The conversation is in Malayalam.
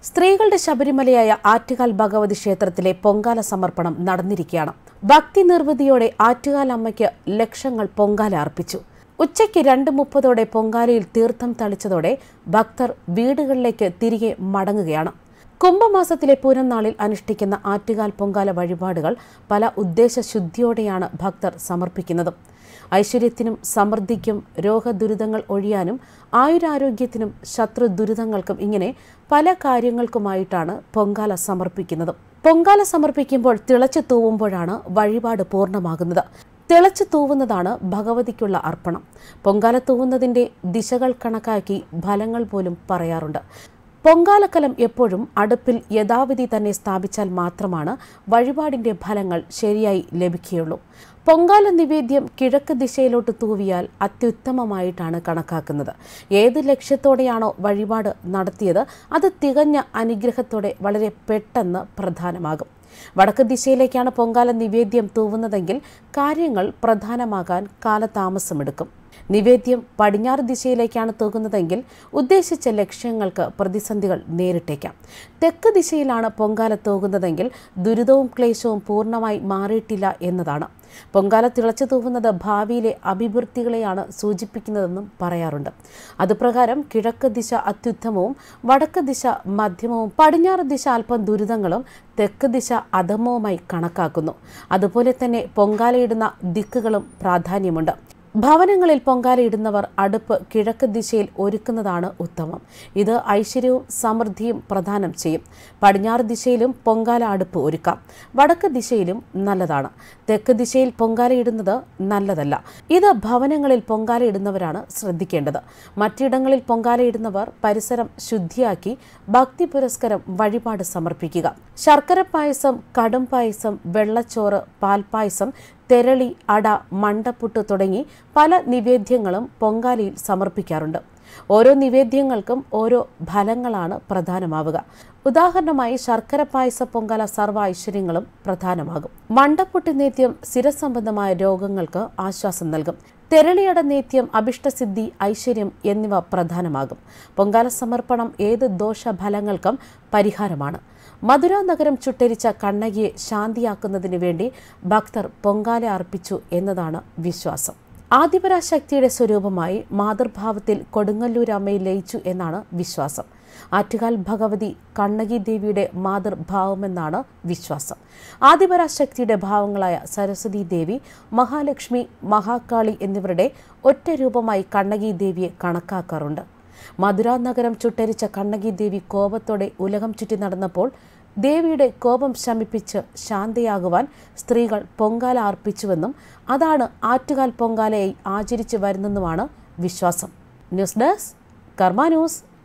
സ്ത്രീകളുടെ ശബരിമലയായ ആറ്റുകാൽ ഭഗവതി ക്ഷേത്രത്തിലെ പൊങ്കാല സമർപ്പണം നടന്നിരിക്കുകയാണ് ഭക്തി നിർവൃതിയോടെ ആറ്റുകാൽ അമ്മയ്ക്ക് ലക്ഷങ്ങൾ പൊങ്കാല അർപ്പിച്ചു ഉച്ചയ്ക്ക് രണ്ട് മുപ്പതോടെ പൊങ്കാലയിൽ തീർത്ഥം തളിച്ചതോടെ ഭക്തർ വീടുകളിലേക്ക് തിരികെ മടങ്ങുകയാണ് കുംഭമാസത്തിലെ പൂരം നാളിൽ അനുഷ്ഠിക്കുന്ന ആറ്റുകാൽ പൊങ്കാല വഴിപാടുകൾ പല ഉദ്ദേശശുദ്ധിയോടെയാണ് ഭക്തർ സമർപ്പിക്കുന്നത് ഐശ്വര്യത്തിനും സമൃദ്ധിക്കും രോഗദുരിതങ്ങൾ ഒഴിയാനും ആയുരാരോഗ്യത്തിനും ശത്രു ദുരിതങ്ങൾക്കും ഇങ്ങനെ പല കാര്യങ്ങൾക്കുമായിട്ടാണ് പൊങ്കാല സമർപ്പിക്കുന്നത് പൊങ്കാല സമർപ്പിക്കുമ്പോൾ തിളച്ചു തൂവുമ്പോഴാണ് വഴിപാട് പൂർണ്ണമാകുന്നത് തിളച്ചു തൂവുന്നതാണ് ഭഗവതിക്കുള്ള അർപ്പണം പൊങ്കാല തൂവുന്നതിന്റെ ദിശകൾ കണക്കാക്കി ഫലങ്ങൾ പോലും പറയാറുണ്ട് പൊങ്കാലക്കലം എപ്പോഴും അടുപ്പിൽ യഥാവിധി തന്നെ സ്ഥാപിച്ചാൽ മാത്രമാണ് വഴിപാടിന്റെ ഫലങ്ങൾ ശരിയായി ലഭിക്കുകയുള്ളൂ പൊങ്കാല നിവേദ്യം കിഴക്ക് ദിശയിലോട്ട് തൂവിയാൽ അത്യുത്തമമായിട്ടാണ് കണക്കാക്കുന്നത് ഏത് ലക്ഷ്യത്തോടെയാണോ വഴിപാട് നടത്തിയത് അത് തികഞ്ഞ അനുഗ്രഹത്തോടെ വളരെ പെട്ടെന്ന് പ്രധാനമാകും വടക്ക് ദിശയിലേക്കാണ് പൊങ്കാല നിവേദ്യം തൂവുന്നതെങ്കിൽ കാര്യങ്ങൾ പ്രധാനമാകാൻ കാലതാമസമെടുക്കും നിവേദ്യം പടിഞ്ഞാറ് ദിശയിലേക്കാണ് തൂകുന്നതെങ്കിൽ ഉദ്ദേശിച്ച ലക്ഷ്യങ്ങൾക്ക് പ്രതിസന്ധികൾ നേരിട്ടേക്കാം തെക്ക് ദിശയിലാണ് പൊങ്കാല തൂകുന്നതെങ്കിൽ ദുരിതവും ക്ലേശവും പൂർണ്ണമായി മാറിയിട്ടില്ല എന്നതാണ് പൊങ്കാല തിളച്ചു തൂവുന്നത് ഭാവിയിലെ അഭിവൃദ്ധികളെയാണ് സൂചിപ്പിക്കുന്നതെന്നും പറയാറുണ്ട് അതുപ്രകാരം കിഴക്ക് ദിശ അത്യുത്തമവും വടക്ക് ദിശ മധ്യമവും പടിഞ്ഞാറ് ദിശ അല്പം ദുരിതങ്ങളും തെക്ക് ദിശ അധമവുമായി കണക്കാക്കുന്നു അതുപോലെ തന്നെ പൊങ്കാലയിടുന്ന ദിക്കുകളും പ്രാധാന്യമുണ്ട് ഭവനങ്ങളിൽ പൊങ്കാലയിടുന്നവർ അടുപ്പ് കിഴക്ക് ദിശയിൽ ഒരുക്കുന്നതാണ് ഉത്തമം ഇത് ഐശ്വര്യവും സമൃദ്ധിയും പ്രദാനം ചെയ്യും പടിഞ്ഞാറ് ദിശയിലും പൊങ്കാല അടുപ്പ് ഒരുക്കാം വടക്ക് ദിശയിലും നല്ലതാണ് തെക്ക് ദിശയിൽ പൊങ്കാലയിടുന്നത് നല്ലതല്ല ഇത് ഭവനങ്ങളിൽ പൊങ്കാലയിടുന്നവരാണ് ശ്രദ്ധിക്കേണ്ടത് മറ്റിടങ്ങളിൽ പൊങ്കാലയിടുന്നവർ പരിസരം ശുദ്ധിയാക്കി ഭക്തി പുരസ്കരം വഴിപാട് സമർപ്പിക്കുക ശർക്കര പായസം കടും പായസം വെള്ളച്ചോറ് പാൽപ്പായസം തെരളി അട മണ്ടപ്പുട്ട് തുടങ്ങി പല നിവേദ്യങ്ങളും പൊങ്കാലയിൽ സമർപ്പിക്കാറുണ്ട് ഓരോ നിവേദ്യങ്ങൾക്കും ഓരോ ഫലങ്ങളാണ് പ്രധാനമാവുക ഉദാഹരണമായി ശർക്കര പായസ പൊങ്കാല സർവ്വ ഐശ്വര്യങ്ങളും പ്രധാനമാകും മണ്ടപ്പുട്ട് നേത്യം സ്ഥിരസംബന്ധമായ രോഗങ്ങൾക്ക് ആശ്വാസം നൽകും തെരളിയട നേത്യം അഭിഷ്ടസിദ്ധി ഐശ്വര്യം എന്നിവ പ്രധാനമാകും പൊങ്കാല സമർപ്പണം ഏത് ദോഷഫലങ്ങൾക്കും പരിഹാരമാണ് മധുര നഗരം ചുട്ടരിച്ച കണ്ണകിയെ ശാന്തിയാക്കുന്നതിന് വേണ്ടി ഭക്തർ പൊങ്കാല അർപ്പിച്ചു എന്നതാണ് വിശ്വാസം ആദിപരാശക്തിയുടെ സ്വരൂപമായി മാതൃഭാവത്തിൽ കൊടുങ്ങല്ലൂർ അമ്മയിൽ ലയിച്ചു എന്നാണ് വിശ്വാസം ആറ്റുകാൽ ഭഗവതി കണ്ണകി ദേവിയുടെ മാതൃഭാവമെന്നാണ് വിശ്വാസം ആദിപരാശക്തിയുടെ ഭാവങ്ങളായ സരസ്വതി ദേവി മഹാലക്ഷ്മി മഹാകാളി എന്നിവരുടെ ഒറ്റ രൂപമായി കണ്ണകി ദേവിയെ കണക്കാക്കാറുണ്ട് മധുര നഗരം ചുട്ടരിച്ച കണ്ണകി ദേവി കോപത്തോടെ ഉലകം ചുറ്റി നടന്നപ്പോൾ ദേവിയുടെ കോപം ശമിപ്പിച്ച് ശാന്തയാകുവാൻ സ്ത്രീകൾ പൊങ്കാല അർപ്പിച്ചുവെന്നും അതാണ് ആറ്റുകാൽ പൊങ്കാലയായി ആചരിച്ചു വരുന്നെന്നുമാണ് വിശ്വാസം ന്യൂസ് ഡെസ്ക് കർമ്മ ന്യൂസ്